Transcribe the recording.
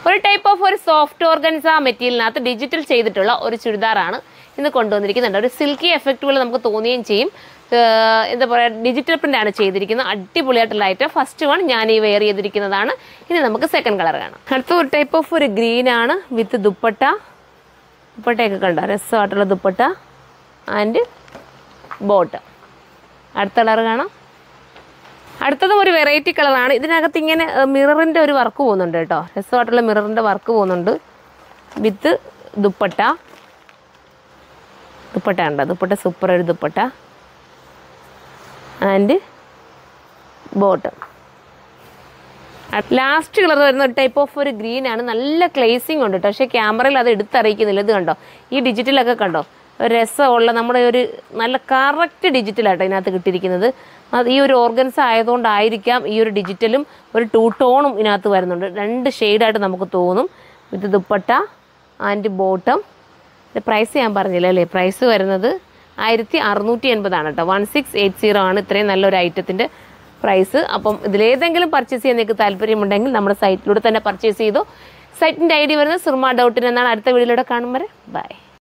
ഒരു type of ഒരു soft organza മെറ്റീരിയലിനകത്ത് ഡിജിറ്റൽ ചെയ്തിട്ടുള്ള ഒരു ചുരിദാറാണ് ഇന്ന് കൊണ്ടുവന്നിരിക്കുന്നുണ്ട് ഒരു സിൽക്കി എഫക്റ്റ് പോലെ നമുക്ക് തോന്നുകയും ചെയ്യും ഏഹ് എന്താ പറയുക ഡിജിറ്റൽ പ്രിന്റ് ആണ് ചെയ്തിരിക്കുന്നത് അടിപൊളിയായിട്ടുള്ള ഐറ്റം ഫസ്റ്റ് വൺ ഞാൻ ഈ വെയർ ചെയ്തിരിക്കുന്നതാണ് ഇനി നമുക്ക് സെക്കൻഡ് കളർ കാണാം അടുത്ത ഒരു ടൈപ്പ് ഓഫ് ഒരു ഗ്രീൻ ആണ് വിത്ത് ദുപ്പട്ട ദുപ്പട്ടയൊക്കെ കണ്ടോ രസമായിട്ടുള്ള ദുപ്പട്ട ആൻഡ് ബോട്ട് അടുത്ത കളർ കാണാം അടുത്തതും ഒരു വെറൈറ്റി കളറാണ് ഇതിനകത്ത് ഇങ്ങനെ മിററിൻ്റെ ഒരു വർക്ക് പോകുന്നുണ്ട് കേട്ടോ രസമായിട്ടുള്ള മിററിൻ്റെ വർക്ക് പോകുന്നുണ്ട് വിത്ത് ദുപ്പട്ട ദുപ്പട്ട ഉണ്ടോ ദുപ്പട്ട സൂപ്പർ ഒരു dupatta and bottom last colour വരുന്ന ഒരു ടൈപ്പ് ഓഫ് ഒരു ഗ്രീൻ ആണ് നല്ല ക്ലേസിങ് ഉണ്ട് കേട്ടോ പക്ഷേ ക്യാമറയിൽ അത് എടുത്തറിയിക്കുന്നില്ല ഇത് കണ്ടോ ഈ ഡിജിറ്റലൊക്കെ കണ്ടോ ഒരു രസമുള്ള നമ്മുടെ ഒരു നല്ല കറക്റ്റ് ഡിജിറ്റലാട്ടോ ഇതിനകത്ത് കിട്ടിയിരിക്കുന്നത് അത് ഈ ഒരു ഓർഗൻസ് ആയതുകൊണ്ടായിരിക്കാം ഈ ഒരു ഡിജിറ്റലും ഒരു ടൂ ടോണും ഇതിനകത്ത് വരുന്നുണ്ട് രണ്ട് ഷെയ്ഡായിട്ട് നമുക്ക് തോന്നും ഇത് ദുപ്പട്ട ആൻഡ് ബോട്ടം പ്രൈസ് ഞാൻ പറഞ്ഞില്ല അല്ലേ പ്രൈസ് വരുന്നത് ആയിരത്തി അറുന്നൂറ്റി എൺപതാണ് കേട്ടോ വൺ സിക്സ് എയ്റ്റ് സീറോ ആണ് ഇത്രയും നല്ലൊരു ഐറ്റത്തിൻ്റെ പ്രൈസ് അപ്പം ഇതിലേതെങ്കിലും പർച്ചേസ് ചെയ്യാൻ നിങ്ങൾക്ക് താല്പര്യമുണ്ടെങ്കിൽ നമ്മുടെ സൈറ്റിലൂടെ തന്നെ പർച്ചേസ് ചെയ്തു സൈറ്റിൻ്റെ ഐ ഡി വരുന്നത് സുർമ ഡൗട്ടിൻ എന്നാണ് അടുത്ത വീഡിയോയിലൂടെ കാണും വരെ ബൈ